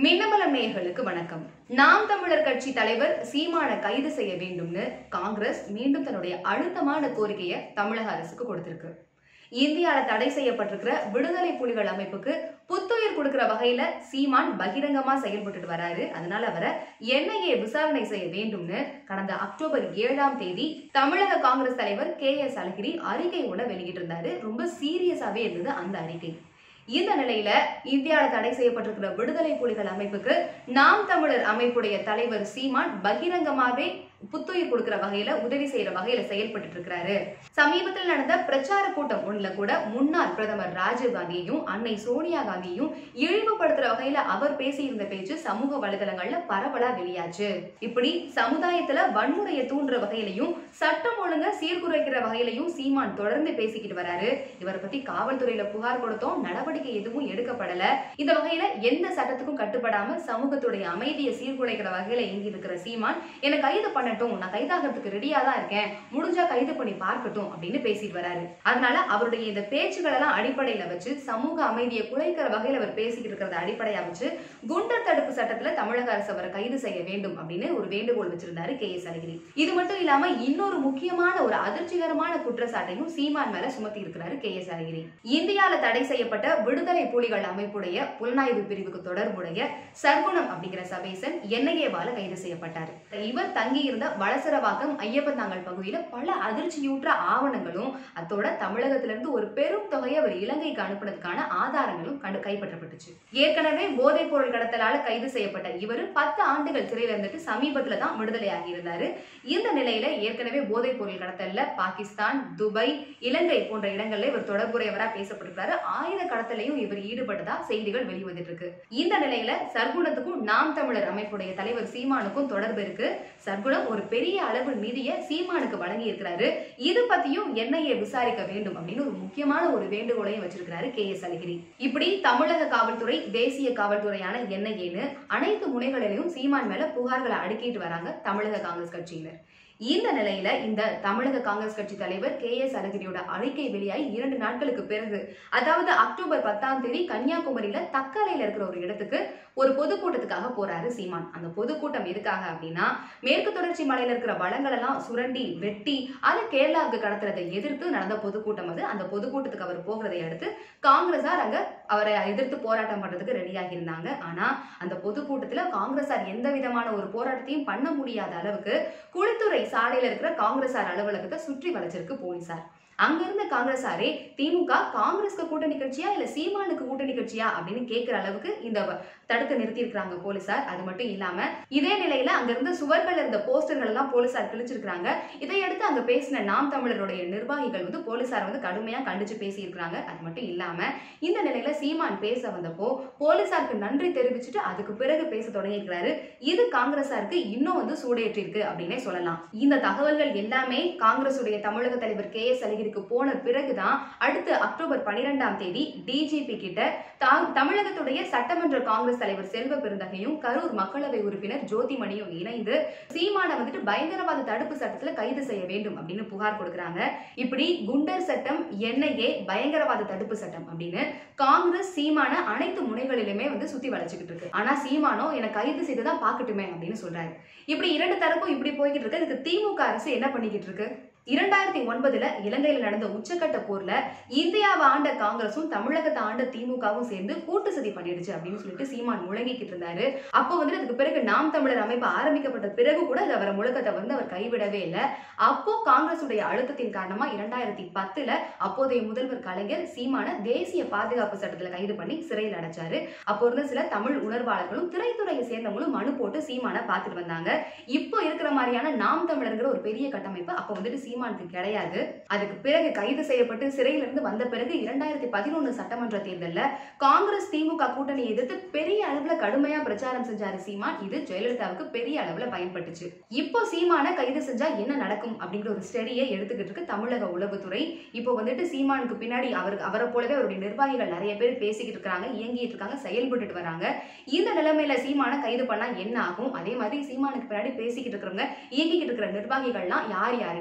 மின்னமலம் நேயர்களுக்கு வணக்கம் நாம் தமிழர் கட்சி தலைவர் சீமான கைது செய்ய வேண்டும்னு காங்கிரஸ் மீண்டும் தன்னுடைய அழுத்தமான கோரிக்கையை தமிழக அரசுக்கு கொடுத்திருக்கு இந்தியால தடை செய்யப்பட்டிருக்கிற விடுதலை புலிகள் அமைப்புக்கு புத்துயிர் கொடுக்கிற வகையில சீமான் பகிரங்கமா செயல்பட்டுட்டு வராரு அதனால அவரை என்ஐஏ விசாரணை செய்ய வேண்டும்னு கடந்த அக்டோபர் ஏழாம் தேதி தமிழக காங்கிரஸ் தலைவர் கே எஸ் அழகிரி அறிக்கை ஒண்ண வெளியிட்டிருந்தாரு ரொம்ப சீரியஸாவே இருந்தது அந்த அறிக்கை இந்த நிலையில இந்தியாவில் தடை செய்யப்பட்டிருக்கிற விடுதலை புலிகள் அமைப்புக்கு நாம் தமிழர் அமைப்புடைய தலைவர் சீமான் பகிரங்கமாவே புத்துயிர் கொடுக்கிற வகையில உதவி செய்யற வகையில செயல்பட்டு இருக்கிறாரு சமீபத்தில் நடந்த பிரச்சார கூட்டம் ஒண்ணுல கூட முன்னாள் பிரதமர் ராஜீவ் காந்தியையும் அன்னை சோனியா காந்தியையும் இழிவுபடுத்துற வகையில அவர் பேசியிருந்த பேச்சு சமூக வலைதளங்கள்ல பரவலா வெளியாச்சு இப்படி சமுதாயத்துல வன்முறையை தூண்டுற வகையிலையும் சட்டம் ஒழுங்க சீர்குலைக்கிற வகையிலையும் சீமான் தொடர்ந்து பேசிக்கிட்டு வராரு இவரை பத்தி காவல்துறையில புகார் கொடுத்தோம் நடவடிக்கை எதுவும் எடுக்கப்படல இந்த வகையில எந்த சட்டத்துக்கும் கட்டுப்படாம சமூகத்துடைய அமைதியை சீர்குலைக்கிற வகையில இயங்கி இருக்கிற சீமான் என்னை கைது பண்ணட்டும் நான் கைதாகிறதுக்கு ரெடியா தான் இருக்கேன் முடிஞ்சா கைது பண்ணி பார்க்கட்டும் அப்படின்னு பேசிட்டு வராரு அதனால அவருடைய இந்த பேச்சுகள் எல்லாம் அடிப்படையில வச்சு சமூக அமைதியை குலைக்கிற வகையில அவர் பேசிக்கிட்டு இருக்கிறத அடிப்படையா வச்சு குண்டர் தடுப்பு சட்டத்துல தமிழக அரசு அவரை கைது செய்ய வேண்டும் அப்படின்னு ஒரு வேண்டுகோள் வச்சிருந்தாரு கே எஸ் அழகிரி இது மட்டும் இல்லாம இன்னொரு முக்கியமான ஒரு அதிர்ச்சிகரமான குற்றச்சாட்டையும் சீமான் மேல சுமத்தி இருக்கிறாரு கே எஸ் அழகிரி இந்தியால தடை செய்யப்பட்ட விடுதலை புலிகள் அமைப்புடைய புலனாய்வு பிரிவுக்கு தொடர்புடைய சர்க்குணம் அப்படிங்கிற சபேசன் என்ஐஏவால கைது செய்யப்பட்டார் இவர் தங்கி இருந்த வளசரவாக்கம் ஐயப்பந்தாங்கல் பகுதியில பல அதிர்ச்சியூற்ற ஆவணங்களும் அத்தோட தமிழகத்திலிருந்து ஒரு பெரும் தொகையை அவர் இலங்கைக்கு அனுப்புனதுக்கான ஆதாரங்களும் கண்டு கைப்பற்றப்பட்டுச்சு ஏற்கனவே போதைப் பொருள் கடத்தலால கைது செய்யப்பட்ட இவர் பத்து ஆண்டுகள் சிறையில் இருந்துட்டு சமீபத்துல தான் விடுதலை ஆகியிருந்தாரு இந்த நிலையில ஏற்கனவே போதைப் பொருள் கடத்தல்ல பாகிஸ்தான் துபாய் இலங்கை போன்ற இடங்கள்ல இவர் தொடர்புடையவரா பேசப்பட்டிருக்கிறாரு ஆயுத கடத்தலையும் இவர் ஈடுபட்டதா செய்திகள் வெளிவந்துட்டு இருக்கு இந்த நிலையில சர்க்குணத்துக்கும் நாம் தமிழர் அமைப்புடைய தலைவர் சீமானுக்கும் தொடர்பு இருக்கு சர்க்குணம் ஒரு பெரிய அளவு நிதியை சீமானுக்கு வழங்கி இருக்கிறாரு இது பத்தியும் என்ஐஏ விசாரிக்க வேண்டும் அப்படின்னு ஒரு முக்கியமான ஒரு வேண்டுகோளையும் வச்சிருக்கிறாரு கே எஸ் அழகிரி இப்படி தமிழக காவல்துறை தேசிய காவல்துறையான என்ஐஏன்னு அனைத்து முனைகளிலும் சீமான் மேல புகார்களை அடுக்கிட்டு வராங்க தமிழக காங்கிரஸ் கட்சியினர் இந்த நிலையில இந்த தமிழக காங்கிரஸ் கட்சி தலைவர் கே எஸ் அழகிரியோட அறிக்கை வெளியாகி இரண்டு நாட்களுக்கு பிறகு அதாவது அக்டோபர் பத்தாம் தேதி கன்னியாகுமரியில தக்கலையில இருக்கிற ஒரு இடத்துக்கு ஒரு பொதுக்கூட்டத்துக்காக போறாரு சீமான் அந்த பொதுக்கூட்டம் எதுக்காக அப்படின்னா மேற்கு தொடர்ச்சி மலையில இருக்கிற வளங்கள் எல்லாம் சுரண்டி வெட்டி அதை கேரளாவுக்கு கடத்துறதை எதிர்த்து நடந்த பொதுக்கூட்டம் அது அந்த பொதுக்கூட்டத்துக்கு அவர் போகிறதை அடுத்து காங்கிரஸார் அங்க அவரை எதிர்த்து போராட்டம் பண்றதுக்கு ரெடியாகி இருந்தாங்க ஆனா அந்த பொதுக்கூட்டத்துல காங்கிரஸார் எந்த விதமான ஒரு போராட்டத்தையும் பண்ண முடியாத அளவுக்கு குளித்துறை சாலையில இருக்கிற காங்கிரஸார் அலுவலகத்தை சுற்றி வளைச்சிருக்கு போலீசார் அங்க இருந்த காங்கிரஸாரே திமுக காங்கிரஸ்க்கு கூட்டணி கட்சியா இல்ல சீமானுக்கு கூட்டணி கட்சியா அப்படின்னு கேட்கிற அளவுக்கு இந்த வ- தடுத்து நிறுத்தி இருக்காங்க போலீசார் அது மட்டும் இல்லாம இதே நிலையில அங்க இருந்த சுவர்கள் இருந்த போஸ்டர்கள் எல்லாம் போலீசார் கிழிச்சிருக்காங்க இதையடுத்து அங்க பேசின நாம் தமிழருடைய நிர்வாகிகள் வந்து போலீசார் வந்து கடுமையா கண்டிச்சு பேசியிருக்கிறாங்க அது மட்டும் இல்லாம இந்த நிலையில சீமான் பேச வந்தப்போ போலீசாருக்கு நன்றி தெரிவிச்சுட்டு அதுக்கு பிறகு பேச தொடங்கியிருக்கிறாரு இது காங்கிரஸாருக்கு இன்னும் வந்து சூடேற்றி இருக்கு அப்படின்னே சொல்லலாம் இந்த தகவல்கள் எல்லாமே காங்கிரசுடைய தமிழக தலைவர் கே எஸ் அழகிரிக்கு போன பிறகுதான் அடுத்து அக்டோபர் பனிரெண்டாம் தேதி டிஜிபி கிட்ட தா- தமிழகத்துடைய சட்டமன்ற காங்கிரஸ் தலைவர் செல்வ பெருந்தகையும் கரூர் மக்களவை உறுப்பினர் ஜோதிமணியும் இணைந்து சீமானை வந்துட்டு பயங்கரவாத தடுப்பு சட்டத்துல கைது செய்ய வேண்டும் அப்படின்னு புகார் கொடுக்கறாங்க இப்படி குண்டர் சட்டம் என்ஐஏ பயங்கரவாத தடுப்பு சட்டம் அப்படின்னு காங்கிரஸ் சீமான அனைத்து முனைகளிலுமே வந்து சுத்தி வளைச்சுக்கிட்டு இருக்கு ஆனா சீமானோ என்னை கைது செய்துதான் பாக்கட்டுமே அப்படின்னு சொல்றாரு இப்படி இரண்டு தரப்பும் இப்படி போய்கிட்டு இருக்கு இதுக்கு திமுக அரசு என்ன பண்ணிக்கிட்டு இருக்கு இரண்டாயிரத்தி ஒன்பதுல இலங்கையில நடந்த உச்சக்கட்ட போர்ல இந்தியாவை ஆண்ட காங்கிரஸும் தமிழகத்தை ஆண்ட திமுகவும் சேர்ந்து கூட்டு சதி பண்ணிடுச்சு அப்படின்னு சொல்லிட்டு சீமான் முழங்கிக்கிட்டு இருந்தாரு அப்போ வந்து அதுக்கு பிறகு நாம் தமிழர் அமைப்பு ஆரம்பிக்கப்பட்ட பிறகு கூட இது அவரை முழக்கத்தை வந்து அவர் கைவிடவே இல்லை அப்போ காங்கிரசுடைய அழுத்தத்தின் காரணமா இரண்டாயிரத்தி பத்துல அப்போதைய முதல்வர் கலைஞர் சீமான தேசிய பாதுகாப்பு சட்டத்துல கைது பண்ணி சிறையில் அடைச்சாரு அப்போ இருந்த சில தமிழ் உணர்வாளர்களும் திரைத்துறையை சேர்ந்தவங்களும் மனு போட்டு சீமான பார்த்துட்டு வந்தாங்க இப்போ இருக்கிற மாதிரியான நாம் தமிழர்ங்கிற ஒரு பெரிய கட்டமைப்பு அப்போ வந்துட்டு சீமானுக்கு கிடையாது அதுக்கு பிறகு கைது செய்யப்பட்டு சிறையில இருந்து வந்த பிறகு இரண்டாயிரத்தி பதினொன்னு சட்டமன்ற தேர்தல்ல காங்கிரஸ் திமுக கூட்டணி எதிர்த்து பெரிய அளவுல கடுமையா பிரச்சாரம் செஞ்சாரு சீமான் இது ஜெயலலிதாவுக்கு பெரிய அளவுல பயன்பட்டுச்சு இப்போ சீமான கைது செஞ்சா என்ன நடக்கும் அப்படிங்கிற ஒரு ஸ்டடியை எடுத்துக்கிட்டு இருக்கு தமிழக உளவுத்துறை இப்போ வந்துட்டு சீமானுக்கு பின்னாடி அவர் அவரை போலவே அவருடைய நிர்வாகிகள் நிறைய பேர் பேசிக்கிட்டு இருக்காங்க இயங்கிட்டு இருக்காங்க செயல்பட்டுட்டு வராங்க இந்த நிலைமையில சீமான கைது பண்ணா என்ன ஆகும் அதே மாதிரி சீமானுக்கு பின்னாடி பேசிக்கிட்டு இருக்கிறவங்க இயங்கிக்கிட்டு இருக்கிற நிர்வாகிகள்லாம் யார் யாருன்னு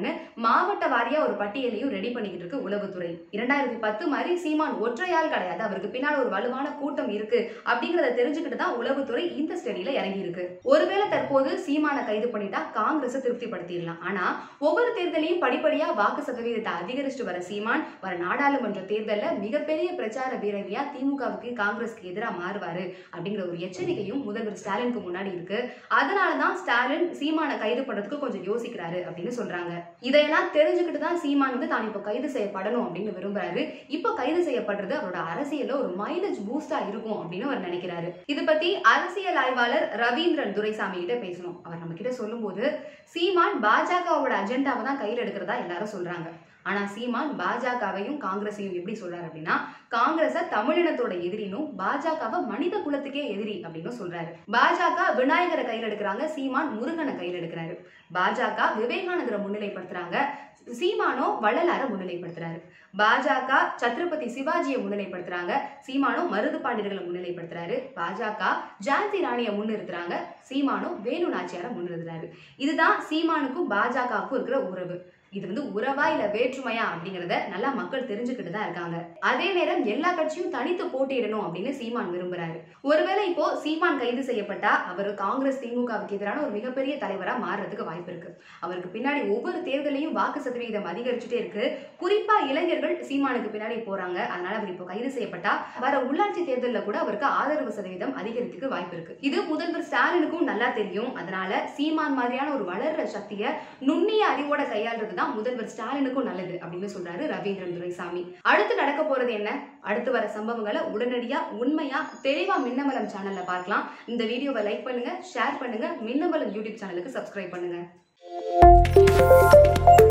மாவட்ட வாரியா ஒரு பட்டியலையும் ரெடி பண்ணிக்கிட்டு இருக்கு உளவுத்துறை இரண்டாயிரத்தி பத்து மாதிரி சீமான் ஒற்றையால் கிடையாது அவருக்கு பின்னால் ஒரு வலுவான கூட்டம் இருக்கு அப்படிங்கறத தெரிஞ்சுக்கிட்டு தான் உளவுத்துறை இந்த ஸ்டடியில இறங்கி இருக்கு ஒருவேளை தற்போது சீமானை கைது பண்ணிட்டா காங்கிரஸ் திருப்திப்படுத்திடலாம் ஆனா ஒவ்வொரு தேர்தலையும் படிப்படியா வாக்கு சதவீதத்தை அதிகரிச்சுட்டு வர சீமான் வர நாடாளுமன்ற தேர்தல்ல மிகப்பெரிய பிரச்சார வீரவியா திமுகவுக்கு காங்கிரஸ்க்கு எதிராக மாறுவாரு அப்படிங்கிற ஒரு எச்சரிக்கையும் முதல்வர் ஸ்டாலினுக்கு முன்னாடி இருக்கு அதனாலதான் ஸ்டாலின் சீமானை கைது பண்றதுக்கு கொஞ்சம் யோசிக்கிறாரு அப்படின்னு சொல்றாங்க இதையெல்லாம் தெரிஞ்சுக்கிட்டு தான் சீமான் வந்து தான் இப்போ கைது செய்யப்படணும் அப்படின்னு விரும்புறாரு இப்போ கைது செய்யப்படுறது அவரோட அரசியல்ல ஒரு மைலேஜ் பூஸ்டா இருக்கும் அப்படின்னு அவர் நினைக்கிறாரு இது பத்தி அரசியல் ஆய்வாளர் ரவீந்திரன் துரைசாமி கிட்ட பேசணும் அவர் நம்ம கிட்ட சொல்லும்போது சீமான் பாஜகவோட அஜெண்டாவை தான் கையில் எடுக்கிறதா எல்லாரும் சொல்றாங்க ஆனா சீமான் பாஜகவையும் காங்கிரஸையும் எப்படி சொல்றாரு அப்படின்னா காங்கிரஸ தமிழினத்தோட எதிரினும் பாஜகவை மனித குலத்துக்கே எதிரி அப்படின்னு சொல்றாரு பாஜக விநாயகரை கையில் எடுக்கிறாங்க சீமான் முருகனை கையில் எடுக்கிறாரு பாஜக விவேகானந்தரை முன்னிலைப்படுத்துறாங்க சீமானோ வள்ளலார முன்னிலைப்படுத்துறாரு பாஜக சத்ரபதி சிவாஜியை முன்னிலைப்படுத்துறாங்க சீமானோ மருது பாண்டியர்களை முன்னிலைப்படுத்துறாரு பாஜக ஜான்சி ராணியை முன்னிறுத்துறாங்க சீமானோ வேணு நாச்சியாரை முன்னிறுத்துறாரு இதுதான் சீமானுக்கும் பாஜகவுக்கும் இருக்கிற உறவு இது வந்து உறவா இல்ல வேற்றுமையா அப்படிங்கறத நல்லா மக்கள் தெரிஞ்சுக்கிட்டு தான் இருக்காங்க அதே நேரம் எல்லா கட்சியும் தனித்து போட்டியிடணும் அப்படின்னு சீமான் விரும்புறாரு ஒருவேளை இப்போ சீமான் கைது செய்யப்பட்டா அவர் காங்கிரஸ் திமுகவுக்கு எதிரான ஒரு மிகப்பெரிய தலைவரா மாறுறதுக்கு வாய்ப்பு இருக்கு அவருக்கு பின்னாடி ஒவ்வொரு தேர்தலையும் வாக்கு சதவீதம் அதிகரிச்சுட்டே இருக்கு குறிப்பா இளைஞர்கள் சீமானுக்கு பின்னாடி போறாங்க அதனால அவர் இப்போ கைது செய்யப்பட்டா வர உள்ளாட்சி தேர்தலில் கூட அவருக்கு ஆதரவு சதவீதம் அதிகரித்துக்கு வாய்ப்பு இருக்கு இது முதல்வர் ஸ்டாலினுக்கும் நல்லா தெரியும் அதனால சீமான் மாதிரியான ஒரு வளர்ற சக்தியை நுண்ணிய அறிவோட கையாளுறது தான் முதல்வர் ஸ்டாலினுக்கும் நல்லது அப்படின்னு சொல்றாரு ரவீந்திரன் துரைசாமி அடுத்து நடக்க போறது என்ன அடுத்து வர சம்பவங்களை உடனடியா உண்மையா தெளிவா மின்னமலம் சேனல்ல பார்க்கலாம் இந்த வீடியோவை லைக் பண்ணுங்க ஷேர் பண்ணுங்க மின்னமலம் யூடியூப் சேனலுக்கு சப்ஸ்கிரைப் பண்ணுங்க